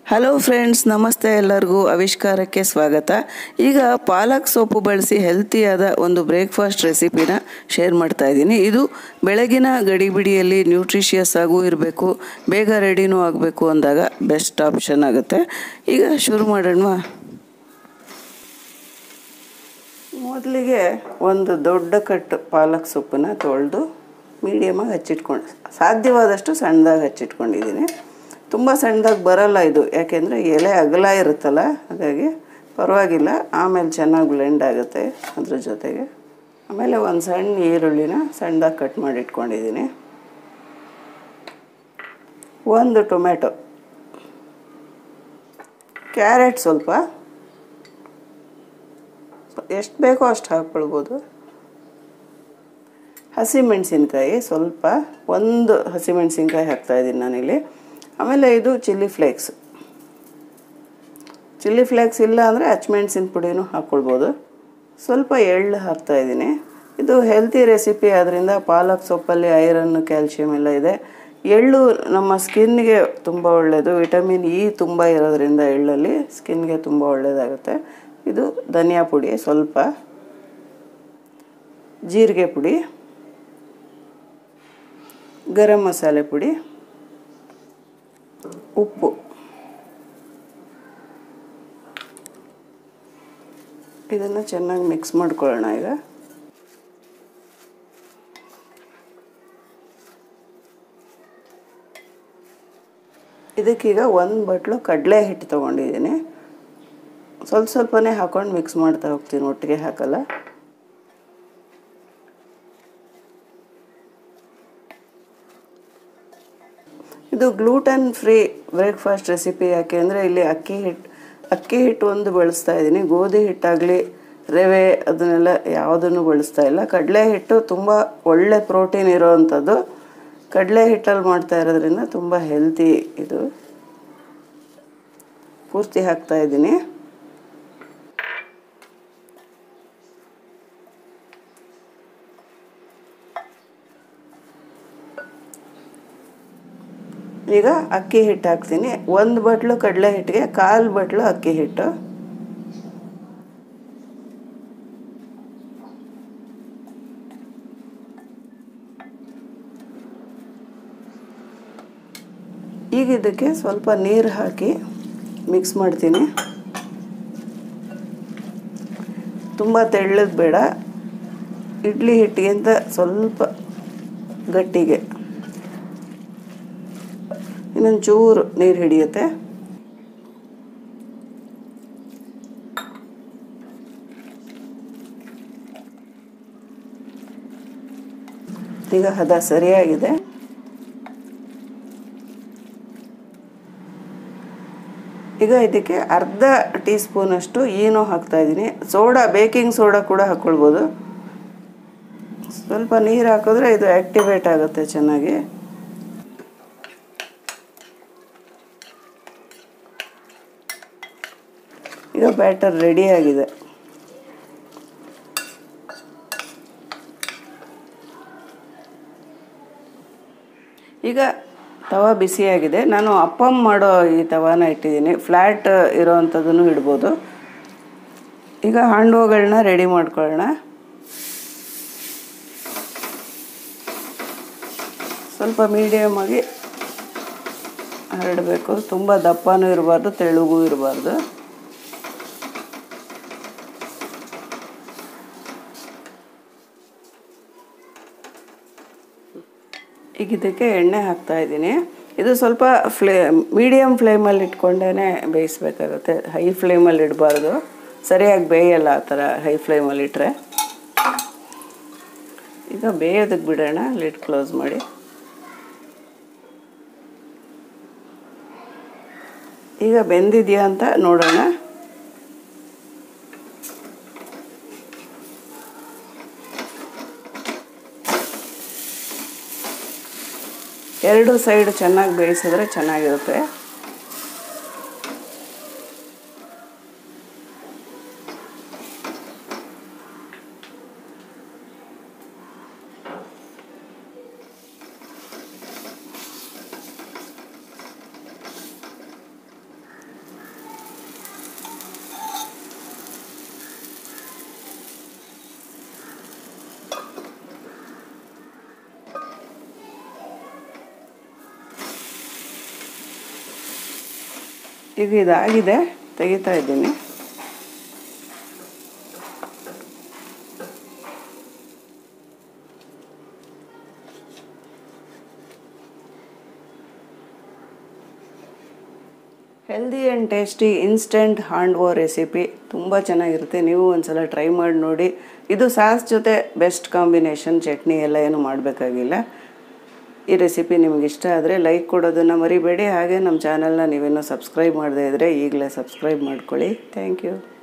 hello friends ನಮಸ್ತೆ ಎಲ್ಲರಿಗೂ ಆವಿಷ್ಕಾರಕ್ಕೆ ಸ್ವಾಗತ ಈಗ ಪಾಲಕ್ ಸೊಪ್ಪು ಬಳಸಿ ಹೆಲ್ತಿಯಾದ ಒಂದು ಬ್ರೇಕ್ಫಾಸ್ಟ್ ರೆಸಿಪಿನ ಶೇರ್ ಮಾಡ್ತಾ ಇದ್ದೀನಿ ಇದು ಬೆಳಗಿನ ಗಡಿಬಿಡಿಯಲ್ಲಿ ನ್ಯೂಟ್ರಿಷಿಯಸ್ ಆಗೂ ಇರಬೇಕು ಬೇಗ ರೆಡಿನೂ ಆಗಬೇಕು ಅಂದಾಗ ಬೆಸ್ಟ್ ಆಪ್ಷನ್ ಆಗುತ್ತೆ ಈಗ ಶುರು ಮಾಡೋಣವಾ ಮೊದಲಿಗೆ ಒಂದು ದೊಡ್ಡ ಕಟ್ಟು ಪಾಲಕ್ ಸೊಪ್ಪನ್ನ ತೊಳೆದು ಮೀಡಿಯಮಾಗಿ ಹಚ್ಚಿಟ್ಕೊಂಡು ಸಾಧ್ಯವಾದಷ್ಟು ಸಣ್ಣದಾಗಿ ಹಚ್ಚಿಟ್ಕೊಂಡಿದ್ದೀನಿ ತುಂಬ ಸಣ್ಣದಾಗಿ ಬರಲ್ಲ ಇದು ಯಾಕೆಂದರೆ ಎಲೆ ಅಗಲ ಇರುತ್ತಲ್ಲ ಹಾಗಾಗಿ ಪರವಾಗಿಲ್ಲ ಆಮೇಲೆ ಚೆನ್ನಾಗಿ ಬ್ಲೆಂಡ್ ಆಗುತ್ತೆ ಅದ್ರ ಜೊತೆಗೆ ಆಮೇಲೆ ಒಂದು ಸಣ್ಣ ಈರುಳ್ಳಿನ ಸಣ್ಣದಾಗಿ ಕಟ್ ಮಾಡಿ ಇಟ್ಕೊಂಡಿದ್ದೀನಿ ಒಂದು ಟೊಮೆಟೊ ಕ್ಯಾರೆಟ್ ಸ್ವಲ್ಪ ಎಷ್ಟು ಬೇಕೋ ಅಷ್ಟು ಹಾಕ್ಕೊಳ್ಬೋದು ಹಸಿಮೆಣಸಿನ್ಕಾಯಿ ಸ್ವಲ್ಪ ಒಂದು ಹಸಿಮೆಣಸಿನ್ಕಾಯಿ ಹಾಕ್ತಾಯಿದ್ದೀನಿ ನಾನಿಲ್ಲಿ ಆಮೇಲೆ ಇದು ಚಿಲ್ಲಿ ಫ್ಲೇಕ್ಸ್ ಚಿಲ್ಲಿ ಫ್ಲೇಕ್ಸ್ ಇಲ್ಲ ಅಂದರೆ ಹಚ್ಮೆಣ್ಸಿನ ಪುಡಿನೂ ಹಾಕ್ಕೊಳ್ಬೋದು ಸ್ವಲ್ಪ ಎಳ್ಳು ಹಾಕ್ತಾಯಿದ್ದೀನಿ ಇದು ಹೆಲ್ತಿ ರೆಸಿಪಿ ಆದ್ದರಿಂದ ಪಾಲಕ್ ಸೊಪ್ಪಲ್ಲಿ ಐರನ್ ಕ್ಯಾಲ್ಶಿಯಂ ಎಲ್ಲ ಇದೆ ಎಳ್ಳು ನಮ್ಮ ಸ್ಕಿನ್ಗೆ ತುಂಬ ಒಳ್ಳೆಯದು ವಿಟಮಿನ್ ಇ ತುಂಬ ಇರೋದ್ರಿಂದ ಎಳ್ಳಲ್ಲಿ ಸ್ಕಿನ್ಗೆ ತುಂಬ ಒಳ್ಳೆಯದಾಗುತ್ತೆ ಇದು ಧನಿಯಾ ಪುಡಿ ಸ್ವಲ್ಪ ಜೀರಿಗೆ ಪುಡಿ ಗರಂ ಮಸಾಲೆ ಪುಡಿ ಉಪ್ಪು ಇದನ್ನು ಚೆನ್ನಾಗಿ ಮಿಕ್ಸ್ ಮಾಡ್ಕೊಳ್ಳೋಣ ಈಗ ಇದಕ್ಕೀಗ ಒಂದು ಬಟ್ಲು ಕಡಲೆ ಹಿಟ್ಟು ತೊಗೊಂಡಿದ್ದೀನಿ ಸ್ವಲ್ಪ ಸ್ವಲ್ಪನೇ ಹಾಕೊಂಡು ಮಿಕ್ಸ್ ಮಾಡ್ತಾ ಹೋಗ್ತೀನಿ ಒಟ್ಟಿಗೆ ಹಾಕಲ್ಲ ಇದು ಗ್ಲೂಟನ್ ಫ್ರೀ ಬ್ರೇಕ್ಫಾಸ್ಟ್ ರೆಸಿಪಿ ಯಾಕೆ ಅಂದರೆ ಇಲ್ಲಿ ಅಕ್ಕಿ ಹಿಟ್ಟು ಅಕ್ಕಿ ಹಿಟ್ಟು ಒಂದು ಬಳಸ್ತಾ ಇದ್ದೀನಿ ಗೋಧಿ ಹಿಟ್ಟಾಗಲಿ ರವೆ ಅದನ್ನೆಲ್ಲ ಯಾವುದನ್ನು ಬಳಸ್ತಾ ಇಲ್ಲ ಕಡಲೆ ಹಿಟ್ಟು ತುಂಬ ಒಳ್ಳೆ ಪ್ರೋಟೀನ್ ಇರೋವಂಥದ್ದು ಕಡಲೆ ಹಿಟ್ಟಲ್ಲಿ ಮಾಡ್ತಾ ಇರೋದ್ರಿಂದ ತುಂಬ ಹೆಲ್ತಿ ಇದು ಪೂರ್ತಿ ಹಾಕ್ತಾ ಇದ್ದೀನಿ ಈಗ ಅಕ್ಕಿ ಹಿಟ್ಟು ಹಾಕ್ತೀನಿ ಒಂದು ಬಟ್ಲು ಕಡಲೆ ಹಿಟ್ಟಿಗೆ ಕಾಲು ಬಟ್ಲು ಅಕ್ಕಿ ಹಿಟ್ಟು ಈಗ ಇದಕ್ಕೆ ಸ್ವಲ್ಪ ನೀರು ಹಾಕಿ ಮಿಕ್ಸ್ ಮಾಡ್ತೀನಿ ತುಂಬ ತೆಳ್ಳಗೆ ಬೇಡ ಇಡ್ಲಿ ಹಿಟ್ಟಿಗಿಂತ ಸ್ವಲ್ಪ ಗಟ್ಟಿಗೆ ಇನ್ನೊಂದು ಚೂರು ನೀರು ಹಿಡಿಯುತ್ತೆ ಈಗ ಹದ ಸರಿಯಾಗಿದೆ ಈಗ ಇದಕ್ಕೆ ಅರ್ಧ ಟೀ ಸ್ಪೂನಷ್ಟು ಈನೋ ಹಾಕ್ತಾ ಇದ್ದೀನಿ ಸೋಡಾ ಬೇಕಿಂಗ್ ಸೋಡಾ ಕೂಡ ಹಾಕ್ಕೊಳ್ಬೋದು ಸ್ವಲ್ಪ ನೀರು ಹಾಕಿದ್ರೆ ಇದು ಆ್ಯಕ್ಟಿವೇಟ್ ಆಗುತ್ತೆ ಚೆನ್ನಾಗಿ ಈಗ ಬ್ಯಾಟರ್ ರೆಡಿಯಾಗಿದೆ ಈಗ ತವ ಬಿಸಿಯಾಗಿದೆ ನಾನು ಅಪ್ಪಮ್ ಮಾಡೋ ಈ ತವಾನ ಇಟ್ಟಿದ್ದೀನಿ ಫ್ಲ್ಯಾಟ್ ಇರೋವಂಥದ್ದನ್ನು ಇಡ್ಬೋದು ಈಗ ಹಾಂಡವಗಳನ್ನ ರೆಡಿ ಮಾಡ್ಕೊಳ್ಳೋಣ ಸ್ವಲ್ಪ ಮೀಡಿಯಮ್ ಆಗಿ ಹರಡಬೇಕು ತುಂಬ ದಪ್ಪನೂ ಇರಬಾರ್ದು ತೆಳುಗೂ ಇರಬಾರ್ದು ಈಗ ಇದಕ್ಕೆ ಎಣ್ಣೆ ಹಾಕ್ತಾ ಇದ್ದೀನಿ ಇದು ಸ್ವಲ್ಪ ಫ್ಲೇ ಮೀಡಿಯಮ್ ಫ್ಲೇಮಲ್ಲಿ ಇಟ್ಕೊಂಡೇ ಬೇಯಿಸ್ಬೇಕಾಗುತ್ತೆ ಹೈ ಫ್ಲೇಮಲ್ಲಿ ಇಡಬಾರ್ದು ಸರಿಯಾಗಿ ಬೇಯಲ್ಲ ಆ ಥರ ಹೈ ಫ್ಲೇಮಲ್ಲಿ ಇಟ್ಟರೆ ಈಗ ಬೇಯೋದಕ್ಕೆ ಬಿಡೋಣ ಲಿಡ್ ಕ್ಲೋಸ್ ಮಾಡಿ ಈಗ ಬೆಂದಿದೆಯಾ ಅಂತ ನೋಡೋಣ ಎರಡು ಸೈಡ್ ಚೆನ್ನಾಗಿ ಬೇಯಿಸಿದ್ರೆ ಚೆನ್ನಾಗಿರುತ್ತೆ ಈಗ ಇದಾಗಿದೆ ತೆಗಿತಾ ಇದ್ದೀನಿ healthy and tasty instant handvo recipe ತುಂಬ ಚೆನ್ನಾಗಿರುತ್ತೆ ನೀವು ಒಂದ್ಸಲ ಟ್ರೈ ಮಾಡಿ ನೋಡಿ ಇದು ಸಾಸ್ ಜೊತೆ ಬೆಸ್ಟ್ ಕಾಂಬಿನೇಷನ್ ಚಟ್ನಿ ಎಲ್ಲ ಏನು ಮಾಡಬೇಕಾಗಿಲ್ಲ ಈ ರೆಸಿಪಿ ನಿಮಗೆ ಇಷ್ಟ ಆದರೆ ಲೈಕ್ ಕೊಡೋದನ್ನು ಮರಿಬೇಡಿ ಹಾಗೆ ನಮ್ಮ ಚಾನಲ್ನ ನೀವೇನೋ ಸಬ್ಸ್ಕ್ರೈಬ್ ಮಾಡದೇ ಇದ್ದರೆ ಈಗಲೇ ಸಬ್ಸ್ಕ್ರೈಬ್ ಮಾಡ್ಕೊಳ್ಳಿ ಥ್ಯಾಂಕ್ ಯು